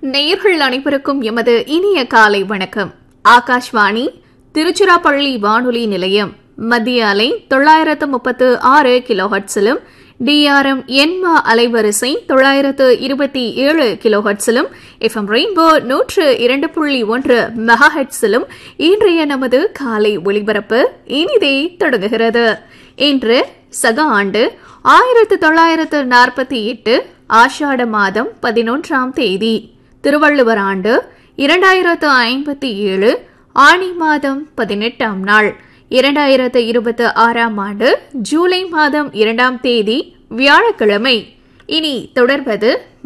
நேயர்கள் அனைவருக்கும் எமது இனிய காலை வணக்கம் ஆகாஷ்வாணி திருச்சிராப்பள்ளி வானொலி நிலையம் மத்திய அலை தொள்ளாயிரத்து முப்பத்து ஆறு கிலோஹட்ஸிலும் டிஆர்எம் என்மா அலைவரிசை தொள்ளாயிரத்து இருபத்தி ஏழு கிலோஹட்ஸிலும் எஃப்எம் ரெயின்போ நூற்று இரண்டு புள்ளி ஒன்று மெகாஹெட்ஸிலும் இன்றைய நமது காலை ஒளிபரப்பு இனிதே தொடங்குகிறது இன்று சக ஆண்டு ஆயிரத்து தொள்ளாயிரத்து நாற்பத்தி எட்டு ஆஷாட மாதம் பதினொன்றாம் தேதி திருவள்ளுவர் ஆண்டு இரண்டாயிரத்து ஐம்பத்தி ஏழு ஆணி மாதம் பதினெட்டாம் நாள் இரண்டாயிரத்து இருபத்தி ஆறாம் ஆண்டு ஜூலை மாதம் இரண்டாம் தேதி வியாழக்கிழமை இனி தொடர்வது